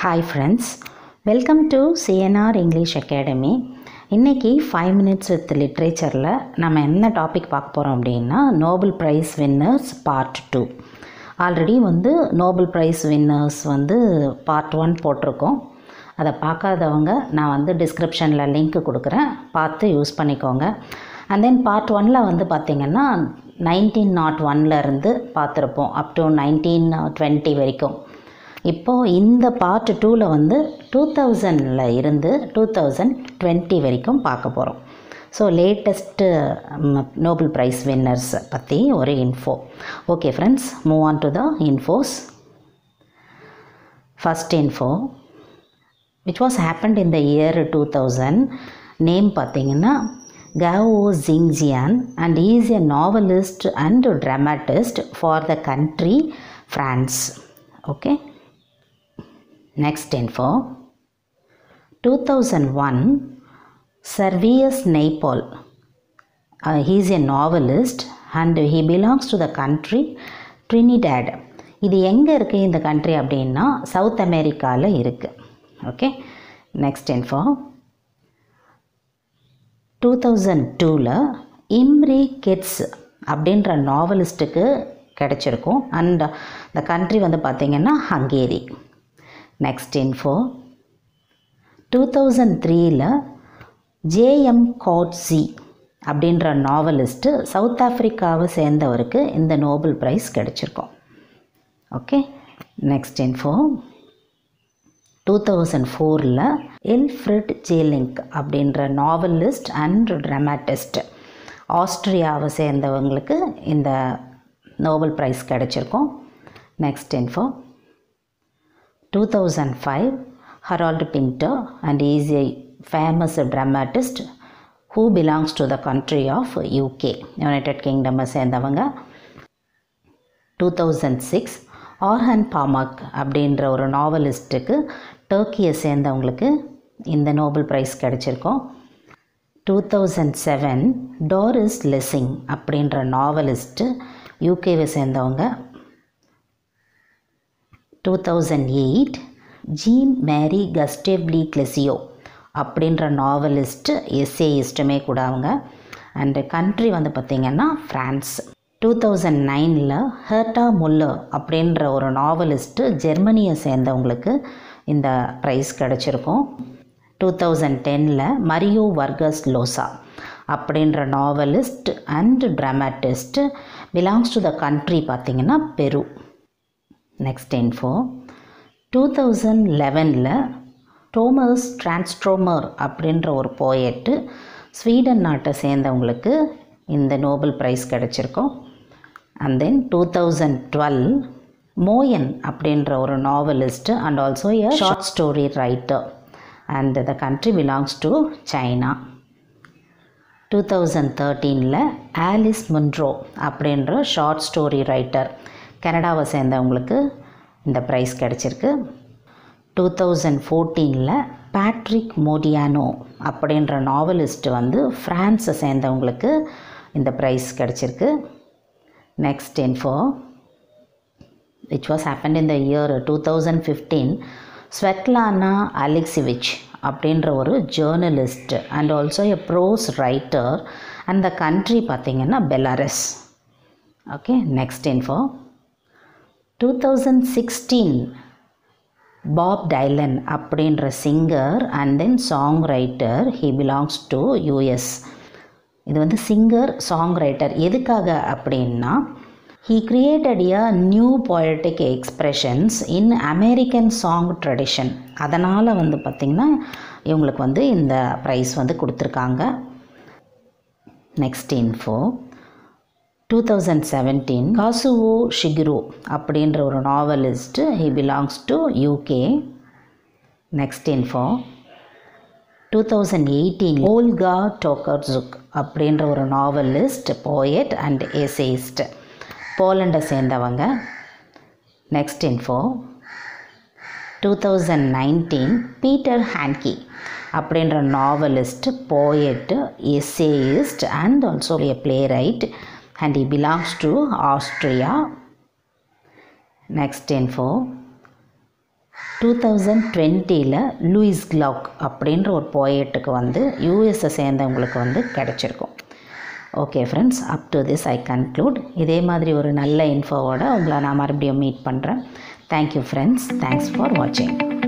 Hi friends welcome to CNR English academy இன்றைக்கி five minutes with லிட்ரேச்சரில் நம்ம என்ன டாபிக் பார்க்க போகிறோம் அப்படின்னா Nobel prize winners part two already வந்து நோபல் ப்ரைஸ் வின்னர்ஸ் வந்து பார்ட் ஒன் போட்டிருக்கோம் அதை பார்க்காதவங்க நான் வந்து டிஸ்கிரிப்ஷனில் லிங்க் கொடுக்குறேன் பார்த்து யூஸ் பண்ணிக்கோங்க அண்ட் தென் பார்ட் ஒனில் வந்து பார்த்திங்கன்னா நைன்டீன் நாட் ஒன்லேருந்து பார்த்துருப்போம் அப் டு நைன்டீன் டுவெண்ட்டி வரைக்கும் இப்போது இந்த பார்ட் டூவில் வந்து டூ தௌசண்டில் இருந்து டூ தௌசண்ட் டுவெண்ட்டி வரைக்கும் பார்க்க போகிறோம் so latest Nobel prize winners பற்றி ஒரு info okay friends move on to the infos first info which was happened in the year two thousand name பார்த்தீங்கன்னா Gao Xingjian and he is a novelist and dramatist for the country France. Okay. Next info. 2001 Servius Napol. Uh, he is a novelist and he belongs to the country Trinidad. இது எங்கே இருக்குது இந்த country அப்படின்னா south அமெரிக்காவில் இருக்குது okay next info two thousand டூவில் Imre kids அப்படின்ற நாவலிஸ்ட்டுக்கு கிடச்சிருக்கும் அண்ட் இந்த கண்ட்ரி வந்து பார்த்திங்கன்னா Hungary next info two thousand த்ரீயில் ஜேஎம் கோட்ஸி அப்படின்ற நாவலிஸ்ட்டு சவுத் ஆஃப்ரிக்காவை சேர்ந்தவருக்கு இந்த நோபல் ப்ரைஸ் கிடச்சிருக்கும் okay next info two thousand ஃபோரில் எல்ஃப்ரிட் ஜேலிங்க் அப்படின்ற நாவலிஸ்ட் அண்ட் ட்ராமாட்டிஸ்ட் ஆஸ்ட்ரியாவை சேர்ந்தவங்களுக்கு இந்த நோபல் ப்ரைஸ் கிடச்சிருக்கும் next info two thousand five Harold Pinter and is a famous dramatist who belongs to the country of UK United கிங்டமை சேர்ந்தவங்க two thousand six Orhan Pamuk அப்படின்ற ஒரு நாவலிஸ்ட்டுக்கு டர்க்கியை சேர்ந்தவங்களுக்கு இந்த நோபல் ப்ரைஸ் கிடச்சிருக்கோம் two thousand seven Doris Lessing அப்படின்ற novelist யூகேவை சேர்ந்தவங்க two thousand eight Jean Marie Gustave Le Clezio அப்படின்ற நாவலிஸ்ட்டு எஸ்ஏயிஸ்ட்டுமே கூட அவங்க அண்டு கண்ட்ரி வந்து பார்த்திங்கன்னா ஃப்ரான்ஸ் டூ தௌசண்ட் நைனில் ஹர்டா முல்லர் அப்படின்ற ஒரு நாவலிஸ்ட்டு ஜெர்மனியை சேர்ந்தவங்களுக்கு இந்த ப்ரைஸ் கிடச்சிருக்கும் டூ தௌசண்ட் டெனில் மரியோ வர்கஸ் லோசா அப்படின்ற novelist and dramatist belongs to the country பார்த்திங்கன்னா Peru next info two thousand லெவனில் டோமஸ் டிரான்ஸ்ட்ரோமர் அப்படின்ற ஒரு போயட்டு ஸ்வீடன் நாட்டை சேர்ந்தவங்களுக்கு இந்த நோபல் ப்ரைஸ் கிடச்சிருக்கும் and then two thousand twelve Mo Yan அப்படின்ற ஒரு novelist and also a short story writer and the country belongs to China two thousand தேர்ட்டீனில் ஆலிஸ் முன்ட்ரோ அப்படின்ற ஷார்ட் ஸ்டோரி ரைட்டர் கனடாவை சேர்ந்தவங்களுக்கு இந்த ப்ரைஸ் கிடச்சிருக்கு டூ தௌசண்ட் ஃபோர்டீனில் பேட்ரிக் மோடியானோ அப்படின்ற நாவலிஸ்ட் வந்து ஃப்ரான்ஸை சேர்ந்தவங்களுக்கு இந்த ப்ரைஸ் கிடச்சிருக்கு next info which was happen in the year two thousand fifteen Svetlana Alexievich அப்படின்ற ஒரு journalist and also a prose writer and the country பார்த்திங்கன்னா Belarus okay next info two thousand sixteen Bob Dylan அப்படின்ற singer and then song writer he belongs to US இது வந்து singer song writer எதுக்காக அப்படின்னா he created a new poetic expressions in American song tradition அதனால் வந்து பார்த்திங்கன்னா இவங்களுக்கு வந்து இந்த ப்ரைஸ் வந்து கொடுத்துருக்காங்க next info two thousand seventeen Kazuo Ishiguro அப்படின்ற ஒரு novelist he belongs to UK next info two thousand eighteen Olga Tokarczuk அப்படின்ற ஒரு நாவலிஸ்ட் போயட் அண்ட் ஏசேயிஸ்ட் போலண்டை சேர்ந்தவங்க next info two thousand nineteen Peter Handke அப்படின்ற novelist poet essayist and also a playwright and he belongs to Austria. Next info two thousand டுவெண்ட்டியில் Lewis Gluck அப்படின்ற ஒரு போயட்டுக்கு வந்து யூஎஸை சேர்ந்தவங்களுக்கு வந்து கிடச்சிருக்கும் okay friends up to this I conclude இதே மாதிரி ஒரு நல்ல இன்ஃபோவோட உங்களை நான் மறுபடியும் மீட் பண்ணுறேன் தேங்க்யூ ஃப்ரெண்ட்ஸ் தேங்க்ஸ் ஃபார் வாட்சிங்